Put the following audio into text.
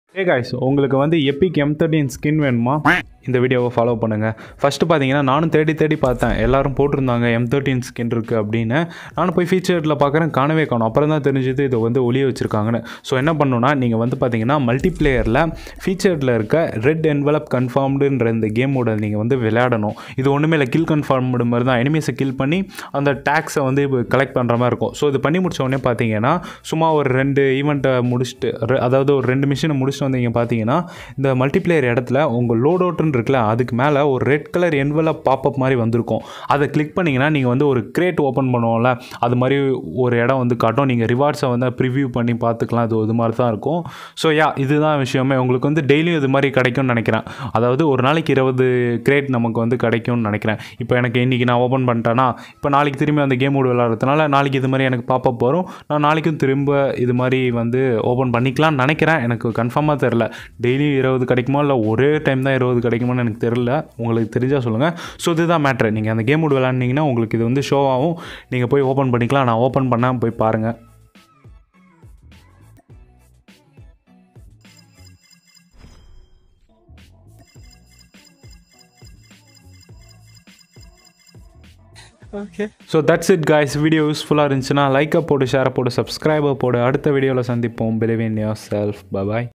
ஏ guys உங்களுக்கு வந்து epic M thirteen skin வேணுமா இந்த வீடியோவை ஃபாலோ பண்ணுங்கள் ஃபஸ்ட்டு பார்த்தீங்கன்னா நானும் தேடி தேடி பார்த்தேன் எல்லாரும் போட்டிருந்தாங்க எம் தேர்ட்டின் ஸ்கின் இருக்குது அப்படின்னு நானும் போய் ஃபீச்சரில் பார்க்குறேன் காணவே காணும் அப்புறம் தான் தெரிஞ்சது இதை வந்து ஒளிய வச்சுருக்காங்கன்னு ஸோ என்ன பண்ணணும்னா நீங்கள் வந்து பார்த்தீங்கன்னா மல்டிப்ளேயரில் ஃபீச்சரில் இருக்க ரெட் என்வலப் கன்ஃபார்ம்டுன்ற இந்த கேமோட நீங்கள் வந்து விளையாடணும் இது ஒன்றுமே இல்லை கில் கன்ஃபார்ம்டு மாதிரி தான் எனிமீஸை கில் பண்ணி அந்த டேக்ஸை வந்து கலெக்ட் பண்ணுற மாதிரி இருக்கும் ஸோ இது பண்ணி முடிச்ச உடனே பார்த்தீங்கன்னா சும்மா ஒரு ரெண்டு ஈவெண்ட்டை முடிச்சுட்டு ரெ- அதாவது ஒரு ரெண்டு மிஷினை முடிச்சுட்டு வந்தீங்க பார்த்தீங்கன்னா இந்த மல்டிப்ளேயர் இடத்துல உங்கள் லோட் அவுட்னு இருக்குல்ல அதுக்கு மேலே ஒரு ரெட் கலர் என்வலப் பாப்பப் மாதிரி வந்திருக்கும் அதை கிளிக் பண்ணிங்கன்னா நீங்கள் வந்து ஒரு கிரேட் ஓப்பன் பண்ணுவோம்ல அது மாதிரி ஒரு இடம் வந்து காட்டும் நீங்கள் ரிவார்ட்ஸை வந்து ப்ரிவ்யூ பண்ணி பார்த்துக்கலாம் அது இது மாதிரி தான் இருக்கும் ஸோ யா இதுதான் விஷயமே உங்களுக்கு வந்து டெய்லியும் இது மாதிரி கிடைக்கும்னு நினைக்கிறேன் அதாவது ஒரு நாளைக்கு இருபது கிரேட் நமக்கு வந்து கிடைக்கும்னு நினைக்கிறேன் இப்போ எனக்கு இன்றைக்கி நான் ஓப்பன் பண்ணிட்டேன்னா இப்போ நாளைக்கு திரும்பி அந்த கேம் விளையாடுறதுனால விளாட்றதுனால நாளைக்கு இது மாதிரி எனக்கு பாப்பப் வரும் நான் நாளைக்கும் திரும்ப இது மாதிரி வந்து ஓப்பன் பண்ணிக்கலாம்னு நினைக்கிறேன் எனக்கு கன்ஃபார்மாக தெரில டெய்லியும் இருபது கிடைக்குமா இல்லை ஒரே டைம் தான் இருபது கிடைக்குமான்னு எனக்கு தெரில உங்களுக்கு தெரிஞ்சால் சொல்லுங்கள் ஸோ இதுதான் மேட்ரு நீங்கள் அந்த கேம் விளாட்னீங்கன்னா உங்களுக்கு இது வந்து ஷோ ஆகும் நீங்கள் போய் ஓப்பன் பண்ணிக்கலாம் நான் ஓப்பன் பண்ணால் போய் பாருங்கள் Okay. So that's it guys video யூஸ்ஃபுல்லாக இருந்துச்சுன்னா லைக்கை போட்டு ஷேரை போட்டு சப்ஸ்கிரைபை போடு அடுத்த வீடியோவில் சந்திப்போம் believe in yourself bye bye